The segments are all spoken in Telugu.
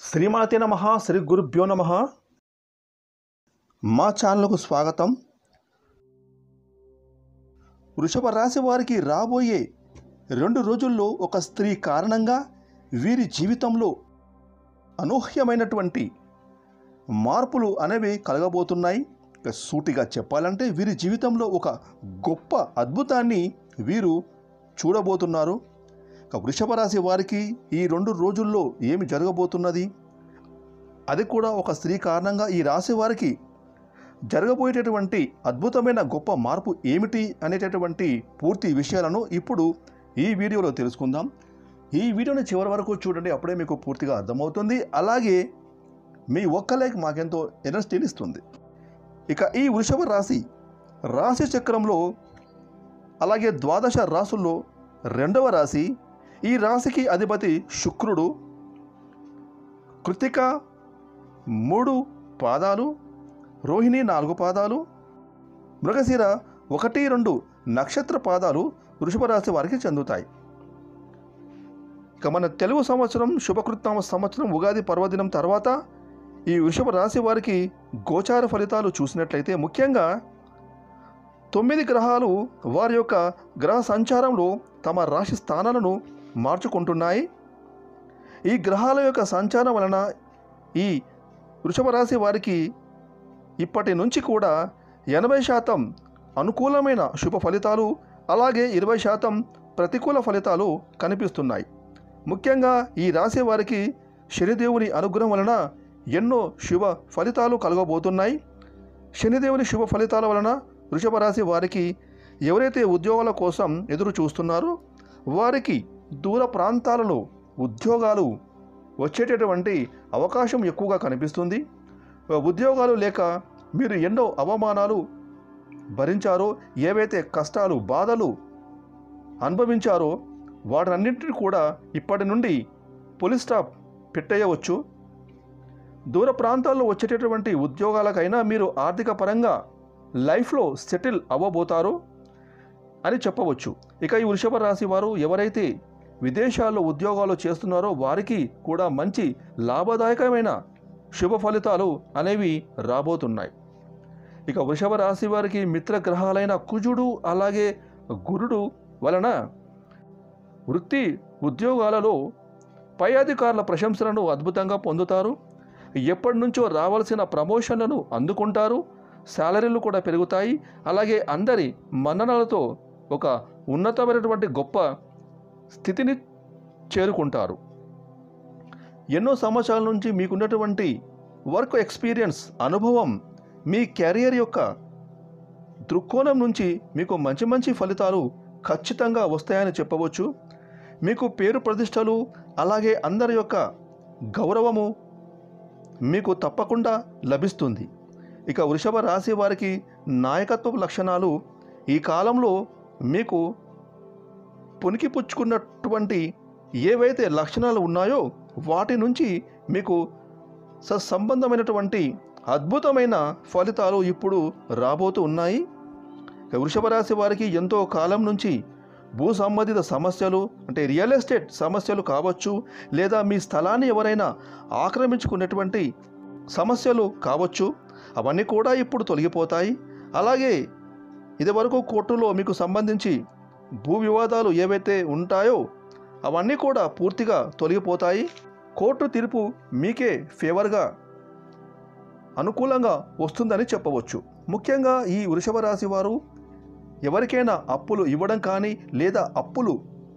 శ్రీమాతే నమ శ్రీ గురుభ్యో నమ మా ఛానల్కు స్వాగతం వృషభ రాశి వారికి రాబోయే రెండు రోజుల్లో ఒక స్త్రీ కారణంగా వీరి జీవితంలో అనూహ్యమైనటువంటి మార్పులు అనేవి కలగబోతున్నాయి ఇక సూటిగా చెప్పాలంటే వీరి జీవితంలో ఒక గొప్ప అద్భుతాన్ని వీరు చూడబోతున్నారు ఇక వృషభ రాశి వారికి ఈ రెండు రోజుల్లో ఏమి జరగబోతున్నది అది కూడా ఒక స్త్రీ కారణంగా ఈ రాశి వారికి జరగబోయేటటువంటి అద్భుతమైన గొప్ప మార్పు ఏమిటి అనేటటువంటి పూర్తి విషయాలను ఇప్పుడు ఈ వీడియోలో తెలుసుకుందాం ఈ వీడియోని చివరి వరకు చూడండి అప్పుడే మీకు పూర్తిగా అర్థమవుతుంది అలాగే మీ ఒక్క లైక్ మాకెంతో ఎనర్జీని ఇస్తుంది ఇక ఈ వృషభ రాశి రాశి చక్రంలో అలాగే ద్వాదశ రాసుల్లో రెండవ రాశి ఈ రాశికి అధిపతి శుక్రుడు కృతిక మూడు పాదాలు రోహిణి నాలుగు పాదాలు మృగశిర ఒకటి రెండు నక్షత్ర పాదాలు వృషభ రాశి వారికి చెందుతాయి ఇక మన తెలుగు సంవత్సరం శుభకృత్నామ సంవత్సరం ఉగాది పర్వదినం తర్వాత ఈ వృషభ రాశి వారికి గోచార ఫలితాలు చూసినట్లయితే ముఖ్యంగా తొమ్మిది గ్రహాలు వారి యొక్క గ్రహ సంచారంలో తమ రాశి స్థానాలను మార్చుకుంటున్నాయి ఈ గ్రహాల యొక్క సంచారం వలన ఈ వృషభ రాశి వారికి ఇప్పటి నుంచి కూడా ఎనభై శాతం అనుకూలమైన శుభ ఫలితాలు అలాగే ఇరవై శాతం ప్రతికూల ఫలితాలు కనిపిస్తున్నాయి ముఖ్యంగా ఈ రాశి వారికి శనిదేవుని అనుగ్రహం వలన ఎన్నో శుభ ఫలితాలు కలగబోతున్నాయి శనిదేవుని శుభ ఫలితాల వలన వృషభ రాశి వారికి ఎవరైతే ఉద్యోగాల కోసం ఎదురు చూస్తున్నారో వారికి దూర ప్రాంతాలలో ఉద్యోగాలు వచ్చేటటువంటి అవకాశం ఎక్కువగా కనిపిస్తుంది ఉద్యోగాలు లేక మీరు ఎన్నో అవమానాలు భరించారో ఏవైతే కష్టాలు బాధలు అనుభవించారో వాటన్నింటిని కూడా ఇప్పటి నుండి పోలీస్ స్టాప్ పెట్టేయవచ్చు దూర ప్రాంతాల్లో వచ్చేటటువంటి ఉద్యోగాలకైనా మీరు ఆర్థిక పరంగా లైఫ్లో సెటిల్ అవ్వబోతారు అని చెప్పవచ్చు ఇక ఈ వృషభ రాశి వారు ఎవరైతే విదేశాల్లో ఉద్యోగాలు చేస్తున్నారో వారికి కూడా మంచి లాభదాయకమైన శుభ ఫలితాలు అనేవి రాబోతున్నాయి ఇక వృషభ రాశి వారికి మిత్రగ్రహాలైన కుజుడు అలాగే గురుడు వలన వృత్తి ఉద్యోగాలలో పై అధికారుల ప్రశంసలను అద్భుతంగా పొందుతారు ఎప్పటి నుంచో రావాల్సిన ప్రమోషన్లను అందుకుంటారు శాలరీలు కూడా పెరుగుతాయి అలాగే అందరి మన్ననలతో ఒక ఉన్నతమైనటువంటి గొప్ప స్థితిని చేరుకుంటారు ఎన్నో సంవత్సరాల నుంచి మీకున్నటువంటి వర్క్ ఎక్స్పీరియన్స్ అనుభవం మీ కెరియర్ యొక్క దృక్కోణం నుంచి మీకు మంచి మంచి ఫలితాలు ఖచ్చితంగా వస్తాయని చెప్పవచ్చు మీకు పేరు ప్రతిష్టలు అలాగే అందరి యొక్క గౌరవము మీకు తప్పకుండా లభిస్తుంది ఇక వృషభ రాశి వారికి నాయకత్వ లక్షణాలు ఈ కాలంలో మీకు పుణికిపుచ్చుకున్నటువంటి ఏవైతే లక్షణాలు ఉన్నాయో వాటి నుంచి మీకు సత్సంబంధమైనటువంటి అద్భుతమైన ఫలితాలు ఇప్పుడు రాబోతూ ఉన్నాయి ఇక వృషభ రాశి వారికి ఎంతో కాలం నుంచి భూ సంబంధిత సమస్యలు అంటే రియల్ ఎస్టేట్ సమస్యలు కావచ్చు లేదా మీ స్థలాన్ని ఎవరైనా ఆక్రమించుకున్నటువంటి సమస్యలు కావచ్చు అవన్నీ కూడా ఇప్పుడు తొలగిపోతాయి అలాగే ఇదివరకు కోర్టులో మీకు సంబంధించి భూ వివాదాలు ఏవైతే ఉంటాయో అవన్నీ కూడా పూర్తిగా తొలగిపోతాయి కోర్టు తీర్పు మీకే ఫేవర్గా అనుకూలంగా వస్తుందని చెప్పవచ్చు ముఖ్యంగా ఈ వృషభ రాశి వారు ఎవరికైనా అప్పులు ఇవ్వడం కానీ లేదా అప్పులు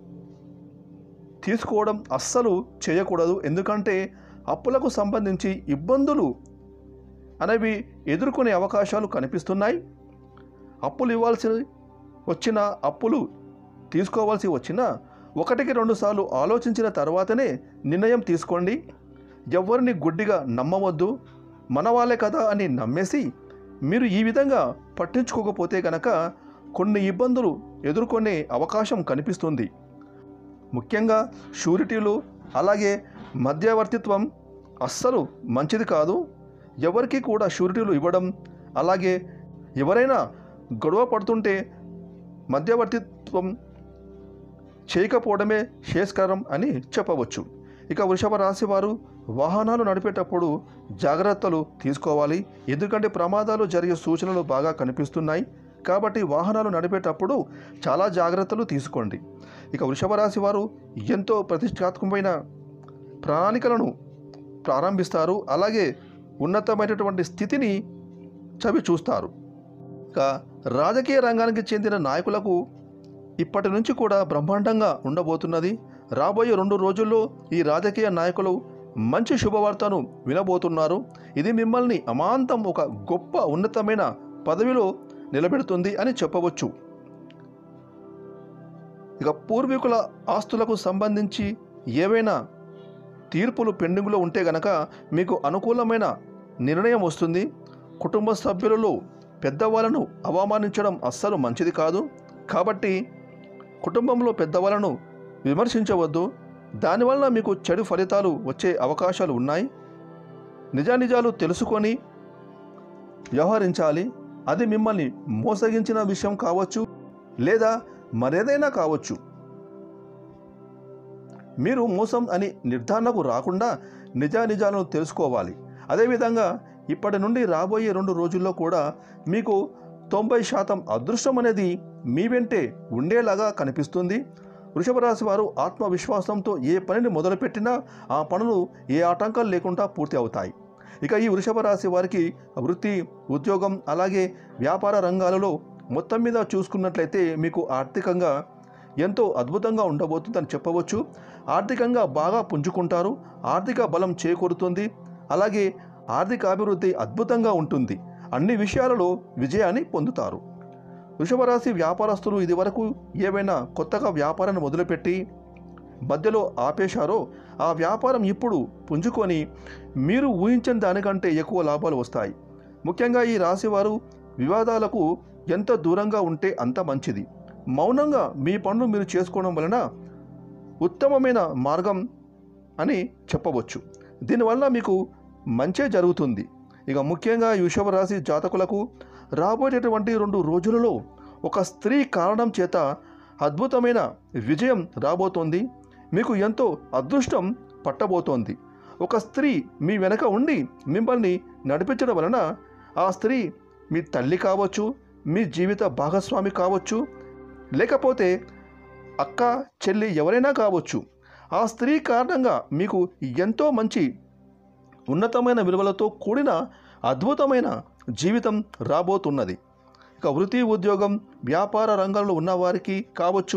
తీసుకోవడం అస్సలు చేయకూడదు ఎందుకంటే అప్పులకు సంబంధించి ఇబ్బందులు అనేవి ఎదుర్కొనే అవకాశాలు కనిపిస్తున్నాయి అప్పులు ఇవ్వాల్సి వచ్చిన అప్పులు తీసుకోవాల్సి వచ్చినా ఒకటికి రెండు సార్లు ఆలోచించిన తర్వాతనే నిర్ణయం తీసుకోండి ఎవరిని గుడ్డిగా నమ్మవద్దు మన వాళ్ళే కదా అని నమ్మేసి మీరు ఈ విధంగా పట్టించుకోకపోతే గనక కొన్ని ఇబ్బందులు ఎదుర్కొనే అవకాశం కనిపిస్తుంది ముఖ్యంగా షూరిటీలు అలాగే మధ్యవర్తిత్వం అస్సలు మంచిది కాదు ఎవరికి కూడా షూరిటీలు ఇవ్వడం అలాగే ఎవరైనా గొడవ పడుతుంటే మధ్యవర్తిత్వం చేయకపోవడమే శ్రేయస్కరం అని చెప్పవచ్చు ఇక వృషభ రాశి వారు వాహనాలు నడిపేటప్పుడు జాగ్రత్తలు తీసుకోవాలి ఎందుకంటే ప్రమాదాలు జరిగే సూచనలు బాగా కనిపిస్తున్నాయి కాబట్టి వాహనాలు నడిపేటప్పుడు చాలా జాగ్రత్తలు తీసుకోండి ఇక వృషభ రాశి వారు ఎంతో ప్రతిష్టాత్మకమైన ప్రణాళికలను ప్రారంభిస్తారు అలాగే ఉన్నతమైనటువంటి స్థితిని చవి చూస్తారు ఇక రాజకీయ రంగానికి చెందిన నాయకులకు ఇప్పటి నుంచి కూడా బ్రహ్మాండంగా ఉండబోతున్నది రాబోయే రెండు రోజుల్లో ఈ రాజకీయ నాయకులు మంచి శుభవార్తను వినబోతున్నారు ఇది మిమ్మల్ని అమాంతం ఒక గొప్ప ఉన్నతమైన పదవిలో నిలబెడుతుంది అని చెప్పవచ్చు ఇక పూర్వీకుల ఆస్తులకు సంబంధించి ఏవైనా తీర్పులు పెండింగ్లో ఉంటే గనక మీకు అనుకూలమైన నిర్ణయం వస్తుంది కుటుంబ సభ్యులలో పెద్దవాళ్ళను అవమానించడం అస్సలు మంచిది కాదు కాబట్టి కుటుంబంలో పెద్దవాళ్ళను విమర్శించవద్దు దానివల్ల మీకు చెడు ఫలితాలు వచ్చే అవకాశాలు ఉన్నాయి నిజానిజాలు తెలుసుకొని వ్యవహరించాలి అది మిమ్మల్ని మోసగించిన విషయం కావచ్చు లేదా మరేదైనా కావచ్చు మీరు మోసం అని నిర్ధారణకు రాకుండా నిజానిజాలను తెలుసుకోవాలి అదేవిధంగా ఇప్పటి నుండి రాబోయే రెండు రోజుల్లో కూడా మీకు తొంభై శాతం అదృష్టం అనేది మీ వెంటే ఉండేలాగా కనిపిస్తుంది వృషభ రాశి వారు ఆత్మవిశ్వాసంతో ఏ పనిని మొదలుపెట్టినా ఆ పనులు ఏ ఆటంకాలు లేకుండా పూర్తి అవుతాయి ఇక ఈ వృషభ రాశి వారికి వృత్తి ఉద్యోగం అలాగే వ్యాపార రంగాలలో మొత్తం మీద చూసుకున్నట్లయితే మీకు ఆర్థికంగా ఎంతో అద్భుతంగా ఉండబోతుందని చెప్పవచ్చు ఆర్థికంగా బాగా పుంజుకుంటారు ఆర్థిక బలం చేకూరుతుంది అలాగే ఆర్థిక అభివృద్ధి అద్భుతంగా ఉంటుంది అన్ని విషయాలలో విజయాన్ని పొందుతారు వృషభ రాశి వ్యాపారస్తులు ఇదివరకు ఏవైనా కొత్తగా వ్యాపారాన్ని మొదలుపెట్టి మధ్యలో ఆపేశారో ఆ వ్యాపారం ఇప్పుడు పుంజుకొని మీరు ఊహించని దానికంటే ఎక్కువ లాభాలు వస్తాయి ముఖ్యంగా ఈ రాశివారు వివాదాలకు ఎంత దూరంగా ఉంటే అంత మంచిది మౌనంగా మీ పనులు మీరు చేసుకోవడం వలన ఉత్తమమైన మార్గం అని చెప్పవచ్చు దీనివల్ల మీకు మంచే జరుగుతుంది ఇక ముఖ్యంగా ఈ వృషభ రాశి జాతకులకు రాబోయేటటువంటి రెండు రోజులలో ఒక స్త్రీ కారణం చేత అద్భుతమైన విజయం రాబోతోంది మీకు ఎంతో అదృష్టం పట్టబోతోంది ఒక స్త్రీ మీ వెనక ఉండి మిమ్మల్ని నడిపించడం వలన ఆ స్త్రీ మీ తల్లి కావచ్చు మీ జీవిత భాగస్వామి కావచ్చు లేకపోతే అక్క చెల్లి ఎవరైనా కావచ్చు ఆ స్త్రీ కారణంగా మీకు ఎంతో మంచి ఉన్నతమైన విలువలతో కూడిన అద్భుతమైన జీవితం రాబోతున్నది ఇక వృత్తి ఉద్యోగం వ్యాపార రంగంలో ఉన్నవారికి కావచ్చు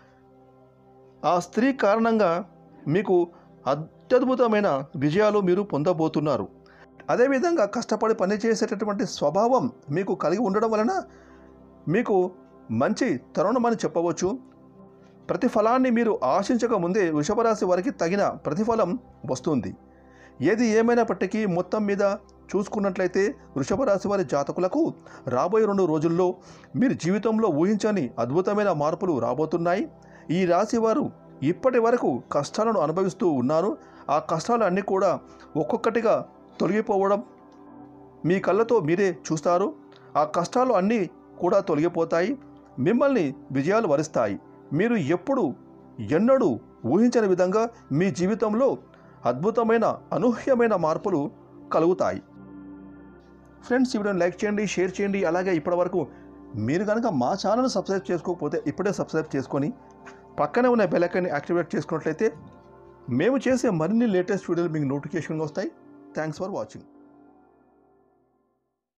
ఆ స్త్రీ కారణంగా మీకు అత్యద్భుతమైన విజయాలు మీరు పొందబోతున్నారు అదేవిధంగా కష్టపడి పనిచేసేటటువంటి స్వభావం మీకు కలిగి ఉండడం వలన మీకు మంచి తరుణం అని చెప్పవచ్చు ప్రతిఫలాన్ని మీరు ఆశించక ముందే వృషభరాశి వారికి తగిన ప్రతిఫలం వస్తుంది ఏది ఏమైనప్పటికీ మొత్తం మీద చూసుకున్నట్లయితే వృషభ రాశి వారి జాతకులకు రాబోయే రెండు రోజుల్లో మీరు జీవితంలో ఊహించని అద్భుతమైన మార్పులు రాబోతున్నాయి ఈ రాశి వారు ఇప్పటి వరకు కష్టాలను అనుభవిస్తూ ఉన్నారు ఆ కష్టాలు అన్నీ కూడా ఒక్కొక్కటిగా తొలగిపోవడం మీ కళ్ళతో మీరే చూస్తారు ఆ కష్టాలు అన్నీ కూడా తొలగిపోతాయి మిమ్మల్ని విజయాలు వరిస్తాయి మీరు ఎప్పుడు ఎన్నడూ ఊహించని విధంగా మీ జీవితంలో అద్భుతమైన అనూహ్యమైన మార్పులు కలుగుతాయి ఫ్రెండ్స్ ఈ వీడియోని లైక్ చేయండి షేర్ చేయండి అలాగే ఇప్పటివరకు మీరు కనుక మా ఛానల్ సబ్స్క్రైబ్ చేసుకోకపోతే ఇప్పుడే సబ్స్క్రైబ్ చేసుకొని పక్కనే ఉన్న బెల్ ఐకాన్ని యాక్టివేట్ చేసుకున్నట్లయితే మేము చేసే మరిన్ని లేటెస్ట్ వీడియోలు మీకు నోటిఫికేషన్గా వస్తాయి థ్యాంక్స్ ఫర్ వాచింగ్